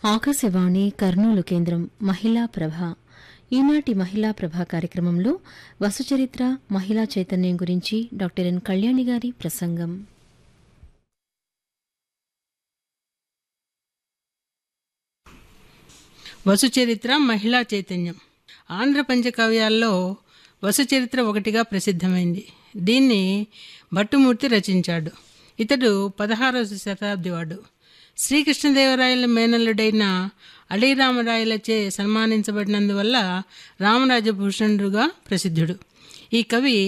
ఆకాశవాణి కర్నూలు కేంద్రం మహిళా ప్రభ ఈనాటి మహిళా ప్రభ కార్యక్రమంలో వసుచరిత్ర మహిళా చైతన్యం గురించి డాక్టర్ ఎన్ కళ్యాణి గారి ప్రసంగం వసుచరిత్ర మహిళా చైతన్యం ఆంధ్ర పంచకావ్యాల్లో వసుచరిత్ర ఒకటిగా ప్రసిద్ధమైంది దీన్ని భట్టుమూర్తి రచించాడు ఇతడు పదహారవ శతాబ్ది వాడు శ్రీకృష్ణదేవరాయల మేనల్లుడైన అలీరామరాయలచే సన్మానించబడినందువల్ల రామరాజభూషణుడుగా ప్రసిద్ధుడు ఈ కవి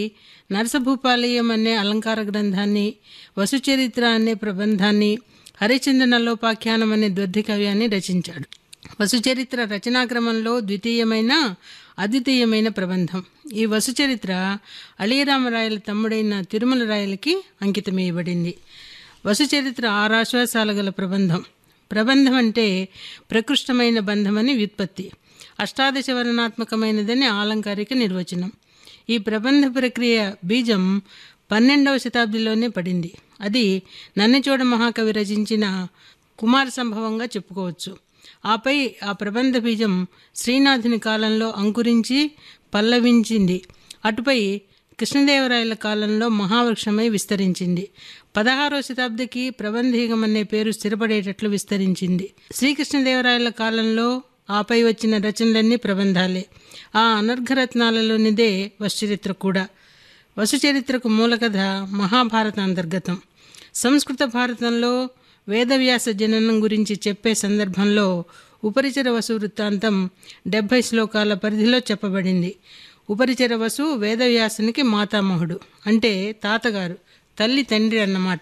నరసభూపాలయం అనే అలంకార గ్రంథాన్ని వసుచరిత్ర అనే ప్రబంధాన్ని హరిచంద్ర నల్లోపాఖ్యానం అనే ద్వద్ది కావ్యాన్ని రచించాడు వసుచరిత్ర రచనాక్రమంలో ద్వితీయమైన అద్వితీయమైన ప్రబంధం ఈ వసుచరిత్ర అళీరామరాయల తమ్ముడైన తిరుమల రాయలకి అంకితమేయబడింది వసుచరిత్ర ఆరాశ్వాసాల గల ప్రబంధం ప్రబంధం అంటే ప్రకృష్టమైన బంధమని వ్యుత్పత్తి అష్టాదశ వర్ణాత్మకమైనదని ఆలంకారిక నిర్వచనం ఈ ప్రబంధ ప్రక్రియ బీజం పన్నెండవ శతాబ్దిలోనే పడింది అది నన్నచోడ మహాకవి రచించిన కుమార సంభవంగా చెప్పుకోవచ్చు ఆపై ఆ ప్రబంధ బీజం శ్రీనాథుని కాలంలో అంకురించి పల్లవించింది అటుపై కృష్ణదేవరాయల కాలంలో మహావృక్షమై విస్తరించింది పదహారవ శతాబ్దికి ప్రబంధీగం అనే పేరు స్థిరపడేటట్లు విస్తరించింది శ్రీకృష్ణదేవరాయల కాలంలో ఆపై వచ్చిన రచనలన్నీ ప్రబంధాలే ఆ అనర్ఘరత్నాలలోనిదే వశ్చరిత్ర కూడా వసుచరిత్రకు మూలకథ మహాభారత అంతర్గతం సంస్కృత భారతంలో వేదవ్యాస జననం గురించి చెప్పే సందర్భంలో ఉపరిచర వసు వృత్తాంతం డెబ్భై శ్లోకాల పరిధిలో చెప్పబడింది ఉపరిచర వసు వేదవ్యాసునికి మాతామహుడు అంటే తాతగారు తల్లి తండ్రి అన్నమాట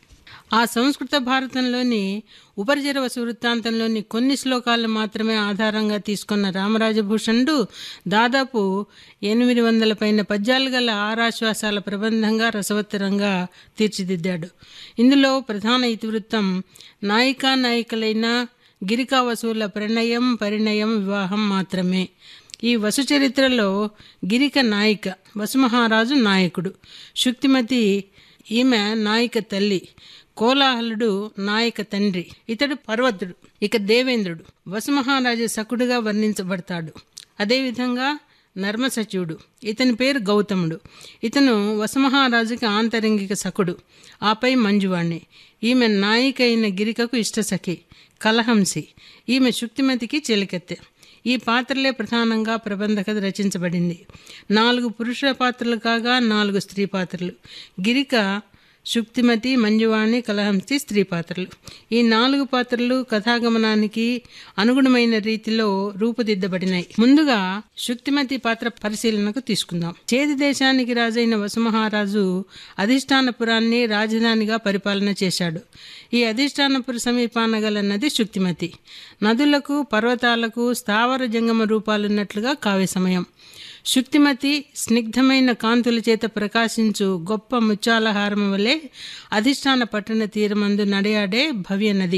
ఆ సంస్కృత భారతంలోని ఉపరిచర వసు వృత్తాంతంలోని కొన్ని శ్లోకాలను మాత్రమే ఆధారంగా తీసుకున్న రామరాజభూషణుడు దాదాపు ఎనిమిది వందల పైన పద్యాలు గల ఆరాశ్వాసాల ప్రబంధంగా రసవత్తరంగా తీర్చిదిద్దాడు ఇందులో ప్రధాన ఇతివృత్తం నాయికా నాయికలైన గిరికా వసువుల ప్రణయం పరిణయం వివాహం మాత్రమే ఈ వసు చరిత్రలో గిరిక నాయిక వసుమహారాజు నాయకుడు శుక్తిమతి ఈమె నాయిక తల్లి కోలాహలుడు నాయక తండ్రి ఇతడు పర్వతుడు ఇక దేవేంద్రుడు వసుమహారాజు సకుడుగా వర్ణించబడతాడు అదేవిధంగా నర్మసచుడు ఇతని పేరు గౌతముడు ఇతను వసుమహారాజుకి ఆంతరంగిక సకుడు ఆపై మంజువాణి ఈమె నాయిక అయిన గిరికకు ఇష్టసఖి కలహంసి ఈమె శుక్తిమతికి చెలికెత్తె ఈ పాత్రలే ప్రధానంగా ప్రబంధ కథ రచించబడింది నాలుగు పురుష పాత్రలు కాగా నాలుగు స్త్రీ పాత్రలు గిరిక శుక్తిమతి మంజువాణి కలహంసి స్త్రీ పాత్రలు ఈ నాలుగు పాత్రలు కథాగమనానికి అనుగుణమైన రీతిలో రూపుదిద్దబడినాయి ముందుగా శుక్తిమతి పాత్ర పరిశీలనకు తీసుకుందాం చేతి దేశానికి రాజైన వసుమహారాజు అధిష్టానపురాన్ని రాజధానిగా పరిపాలన చేశాడు ఈ అధిష్టానపుర సమీపాన గల నది శుక్తిమతి నదులకు పర్వతాలకు స్థావర జంగమ రూపాలున్నట్లుగా కావ్య సమయం శుక్తిమతి స్నిగ్ధమైన కాంతుల చేత ప్రకాశించు గొప్ప ముత్యాలహారం వలె అధిష్టాన పట్టణ తీరమందు నడయాడే భవ్య నది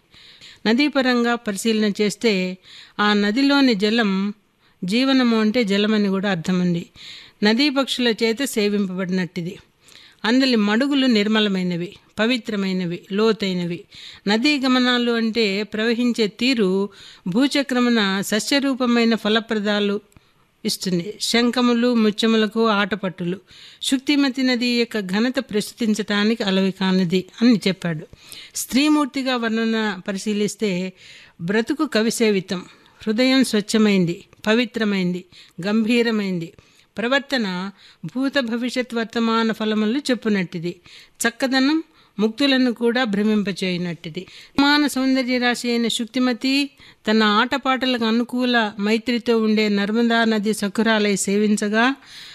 నదీపరంగా పరిశీలన చేస్తే ఆ నదిలోని జలం జీవనము అంటే జలమని కూడా అర్థముంది నదీ పక్షుల చేత సేవింపబడినట్టిది అందలి మడుగులు నిర్మలమైనవి పవిత్రమైనవి లోతైనవి నదీ గమనాలు అంటే ప్రవహించే తీరు భూచక్రమున సస్యరూపమైన ఫలప్రదాలు ఇస్తుంది శంఖములు ముత్యములకు ఆటపట్టులు శుక్తిమతి నది యొక్క ఘనత ప్రస్తుతించటానికి అలవి కానిది అని చెప్పాడు స్త్రీమూర్తిగా వర్ణన పరిశీలిస్తే బ్రతుకు కవిసేవితం హృదయం స్వచ్ఛమైంది పవిత్రమైంది గంభీరమైంది ప్రవర్తన భూత భవిష్యత్ వర్తమాన ఫలములు చెప్పునట్టిది చక్కదనం ముక్తులను కూడా భ్రమింపచేయనట్టిది మాన సౌందర్య రాశి అయిన శుక్తిమతి తన ఆటపాటలకు అనుకూల మైత్రితో ఉండే నర్మదా నది సకురాలై సేవించగా